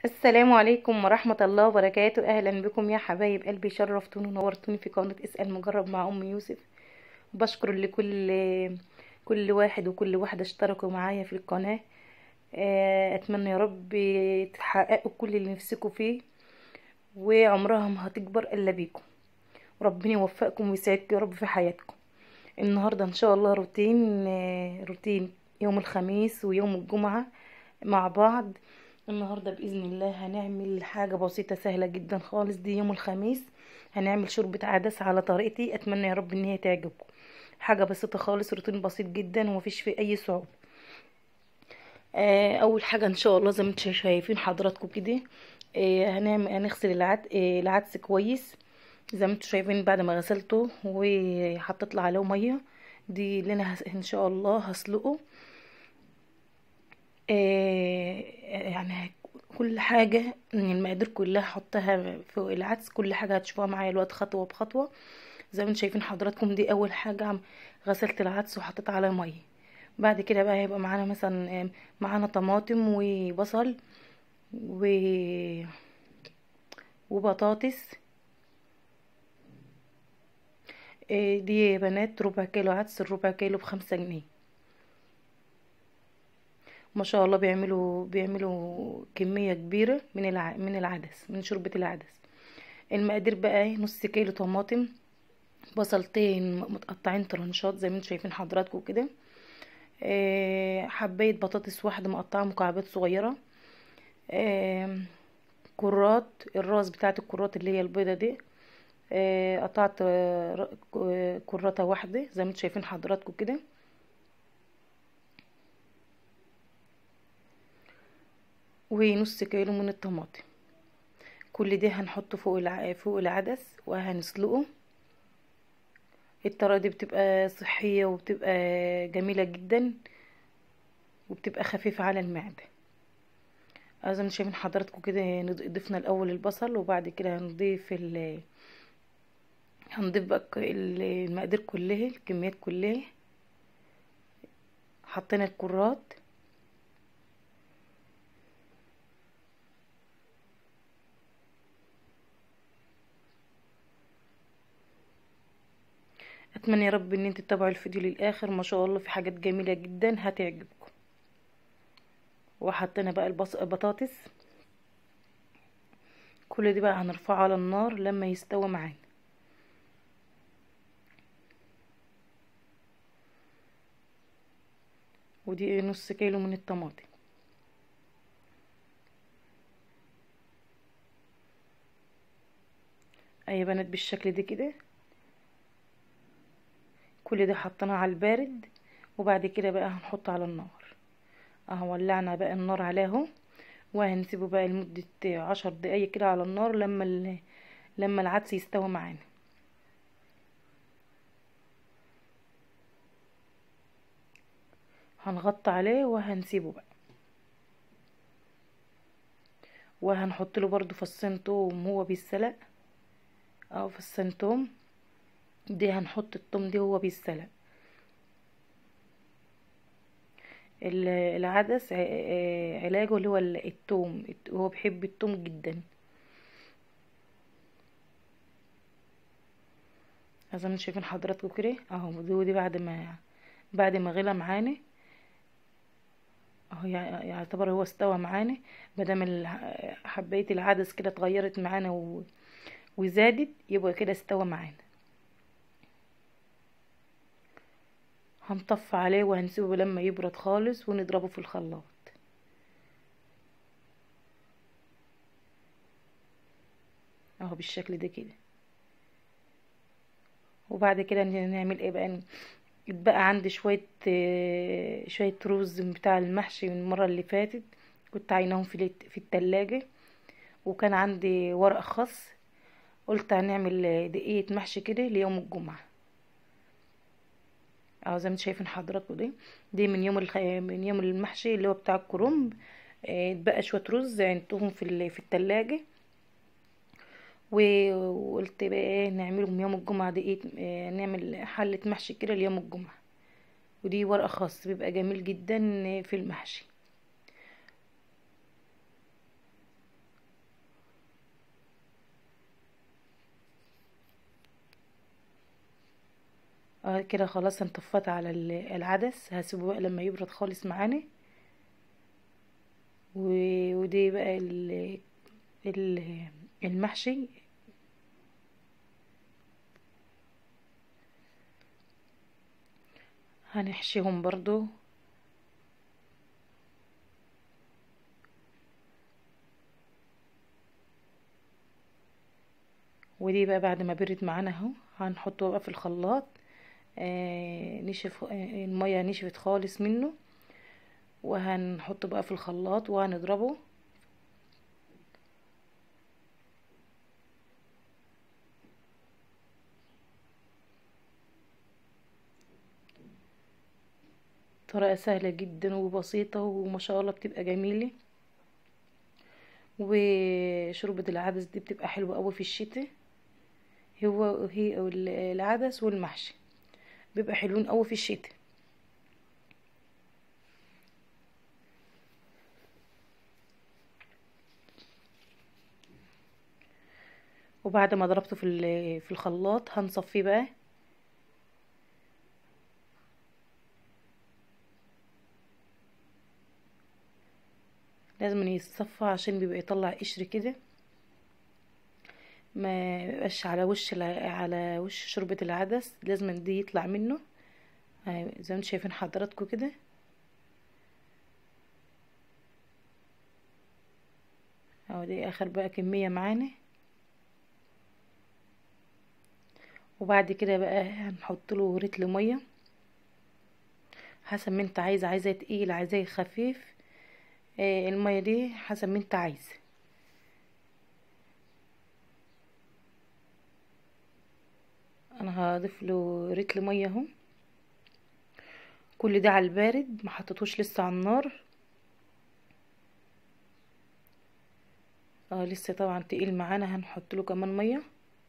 السلام عليكم ورحمة الله وبركاته أهلا بكم يا حبايب قلبي شرفتوني ونورتوني في قناة اسأل مجرب مع أم يوسف بشكر لكل كل واحد وكل واحدة اشتركوا معايا في القناة آه، أتمنى يا رب تحققوا كل اللي نفسكوا فيه وعمرها ما هتكبر إلا بيكم ربنا يوفقكم ويسعدكم يا رب في حياتكم النهاردة إن شاء الله روتين آه، روتين يوم الخميس ويوم الجمعة مع بعض النهاردة بإذن الله هنعمل حاجة بسيطة سهلة جدا خالص دي يوم الخميس هنعمل شوربة عدس على طريقتي أتمنى يا رب إن هي تعجبكم حاجة بسيطة خالص روتين بسيط جدا ومفيش فيه أي صعوبة آه، أول حاجة إن شاء الله زي ما انتم شايفين حضراتكم كده آه، هنعمل هنغسل العدس العدس كويس زي ما انتم شايفين بعد ما غسلته وحطيت له عليه ميه دي اللي انا هس- ان شاء الله هسلقه آه، يعني كل حاجة من المقادير كلها هحطها فوق العدس كل حاجة هتشوفوها معايا الوقت خطوة بخطوة زي ما انتم شايفين حضراتكم دي أول حاجة عم- غسلت العدس وحطيت عليه مية بعد كده بقى هيبقى معانا مثلا آه، معانا طماطم وبصل و... وبطاطس آه، دي يا بنات ربع كيلو عدس الربع كيلو بخمسة جنيه ما شاء الله بيعملوا بيعملوا كمية كبيرة من الع... من العدس من شوربة العدس المقادير بقى ايه نص كيلو طماطم بصلتين متقطعين طرنشات زي ما انتم شايفين حضراتكم كده آه، حباية بطاطس واحدة مقطعة مكعبات صغيرة آه، كرات الراس بتاعت الكرات اللي هي البيضة دي آه، قطعت آه، ر- ك- كراتة واحدة زي ما انتم شايفين حضراتكم كده ونص كيلو من الطماطم كل ده هنحطه فوق الع... فوق العدس وهنسلقه الطريقة دي بتبقى صحية وبتبقى جميلة جدا وبتبقى خفيفة على المعدة آه، زي ما شايفين حضراتكم كده نض- ضفنا الأول البصل وبعد كده هنضيف ال... هنضيف بقى ك- ال- المقادير كلها الكميات كلها حطينا الكرات اتمنى يا رب ان انتوا تتابعوا الفيديو للاخر ما شاء الله في حاجات جميله جدا هتعجبكم وحطينا بقى البص... البطاطس كل دي بقى هنرفعه على النار لما يستوي معانا ودي نص كيلو من الطماطم اي بنات بالشكل ده كده كل ده حطيناه على البارد وبعد كده بقى هنحطه على النار اهو ولعنا بقى النار عليه اهو وهنسيبه بقى لمدة عشر دقايق كده على النار لما ال... لما العدس يستوي معانا هنغطي عليه وهنسيبه بقى وهنحط له برضو فصين توم هو بيتسلق اه فصين توم دي هنحط التوم دي هو بيتسلق ال- العدس ع- ع- علاجه اللي هو ال- التوم الت- هو بيحب التوم جدا زي ما انتم شايفين حضراتكم كده اهو دي دي بعد ما بعد ما غلى معانا اهو يع- يعتبر هو استوى معانا مادام ال- حبايه العدس كده اتغيرت معانا و- وزادت يبقى كده استوى معانا هنطفي عليه وهنسيبه لما يبرد خالص ونضربه في الخلاط اهو بالشكل ده كده وبعد كده ن- نعمل ايه بقى اتبقى عندي شوية آه، شوية رز بتاع المحشي من المرة اللي فاتت كنت عيناهم في الت- في التلاجة وكان عندي ورق خس قلت هنعمل دقيقة محشي كده ليوم الجمعة اهو زي ما انتم شايفين حضراتكم دي دي من يوم الخ... من يوم المحشي اللي هو بتاع الكرنب آه، اتبقى شوية رز عينتهم في ال... في التلاجة و- وقلت بقى ايه نعملهم يوم الجمعة دقيقة آه، نعمل حلة محشي كده ليوم الجمعة ودي ورقة خاص بيبقى جميل جدا في المحشي اه كده خلاص انطفت على ال- العدس هسيبه بقى لما يبرد خالص معانا و- ودي بقى ال- ال- المحشي هنحشيهم برضو ودي بقى بعد ما برد معانا اهو هنحطه بقى في الخلاط آه نشف آه المية نشفت خالص منه وهنحطه بقى في الخلاط وهنضربه طريقة سهلة جدا وبسيطة وما شاء الله بتبقى جميلة وشوربة العدس دي بتبقى حلوة قوي في الشتاء هو هي العدس والمحشي بيبقى حلوين قوي في الشتاء وبعد ما ضربته في ال- في الخلاط هنصفيه بقى لازم يتصفى عشان بيبقى يطلع قشر كده ما يبقاش على وش الع- على وش شوربة العدس لازم دي يطلع منه آه، زي ما انتم شايفين حضراتكم كده اهو دي اخر بقى كمية معانا وبعد كده بقى هنحط له رتل ميه حسب ما انت عايزه عايزاه تقيل عايزاه خفيف آه، الميه دي حسب ما انت عايزه انا هضيف له رتل ميه اهو كل ده على البارد ما حطيتهوش لسه على النار اه لسه طبعا تقيل معانا هنحط له كمان ميه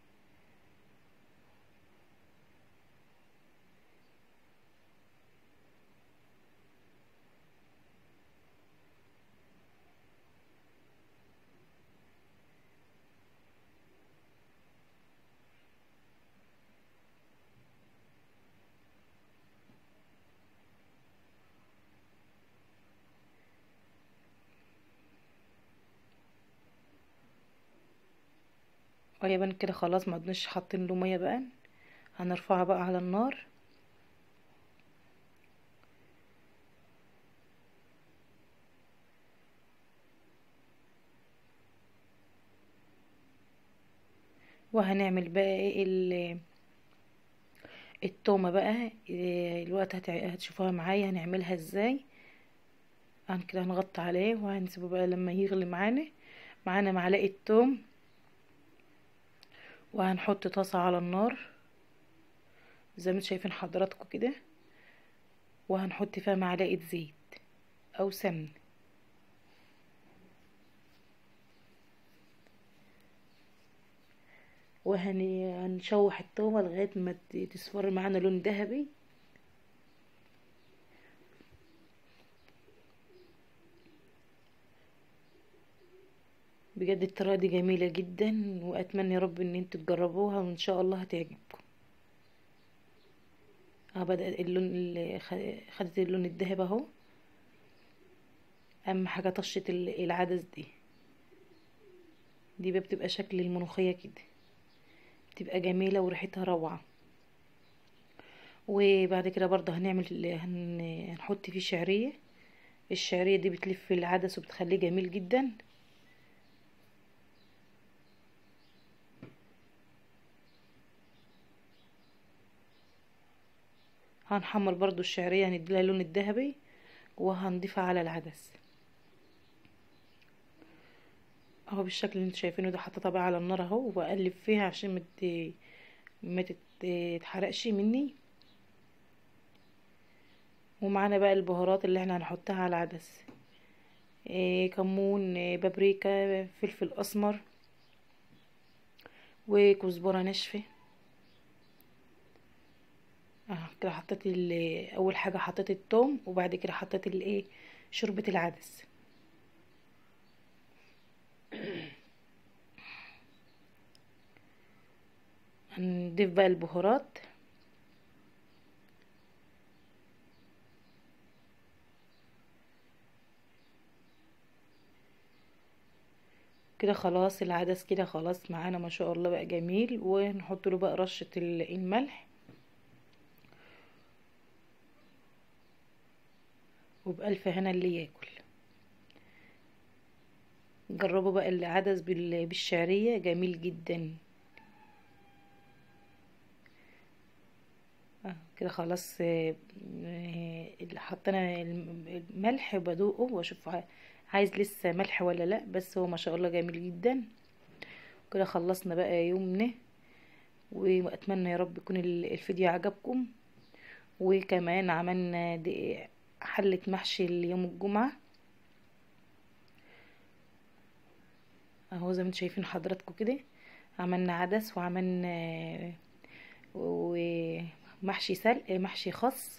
غالبا كده خلاص ما عدناش حاطين له ميه بقى هنرفعها بقى على النار وهنعمل بقى ايه ال- التومه بقى إيه الوقت هتع- هتشوفوها معايا هنعملها ازاي هن كده هنغطي عليه وهنسيبه بقى لما يغلي معانا معانا معلقه توم وهنحط طاسه على النار زي ما انتم شايفين حضراتكم كده وهنحط فيها معلقه زيت او سمن وهنشوح التومه لغايه ما ت- تصفر معانا لون ذهبي بجد الطريقه دي جميله جدا واتمنى يا رب ان انتوا تجربوها وان شاء الله هتعجبكم اه بدأ اللون ال- خ- خدت اللون الذهبي اهو اهم حاجه طشه ال- العدس دي دي بقى بتبقى شكل الملوخيه كده بتبقى جميله وريحتها روعه وبعد كده برضه هنعمل هن... هنحط فيه شعريه الشعريه دي بتلف العدس وبتخليه جميل جدا هنحمر برضو الشعريه هنديلها اللون الذهبي وهنضيفها على العدس اهو بالشكل اللي انتوا شايفينه ده حطيتها بقى على النار اهو وبقلب فيها عشان ما مت... ما تت- تتحرقش مني ومعانا بقى البهارات اللي احنا هنحطها على العدس إيه كمون إيه بابريكا فلفل اسمر وكزبره ناشفه اه كده حطيت ال- اول حاجه حطيت التوم وبعد كده حطيت الايه شوربه العدس هنضيف بقى البهارات كده خلاص العدس كده خلاص معانا ما شاء الله بقى جميل ونحط له بقى رشة ال- الملح وبألف هنا اللي ياكل جربوا بقى العدس بال- بالشعرية جميل جدا آه، كده خلاص آه، آه، اللي حطينا الم- الملح بدوقه واشوف ع- عايز لسه ملح ولا لا بس هو ما شاء الله جميل جدا كده خلصنا بقى يومنا واتمنى يا رب يكون ال- الفيديو عجبكم وكمان عملنا دي حلة محشي ليوم الجمعة اهو زي ما انتم شايفين حضراتكم كده عملنا عدس وعملنا ومحشي سلق محشي خس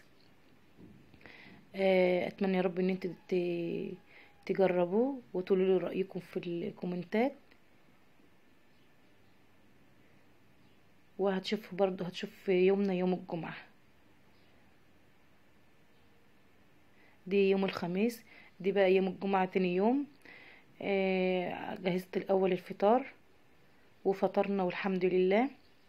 آه، اتمنى يا رب ان انتوا ت- تجربوه وتقولوا لي رايكم في الكومنتات وهتشوفوا برضو هتشوف يومنا يوم الجمعة دي يوم الخميس دي بقى يوم الجمعة تاني يوم آه، جهزت الاول الفطار وفطرنا والحمد لله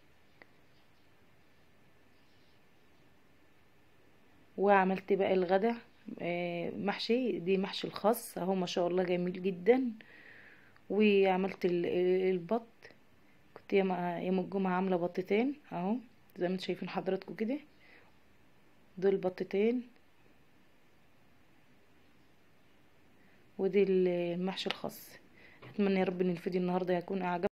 وعملت بقى الغدا آه، محشي دي محشي الخاص اهو ما شاء الله جميل جدا وعملت ال- البط كنت يوم يوم الجمعة عاملة بطتين اهو زي ما انتم شايفين حضراتكم كده دول بطتين ودي المحشي الخاص اتمنى يا رب ان الفيديو النهارده يكون اعجبكم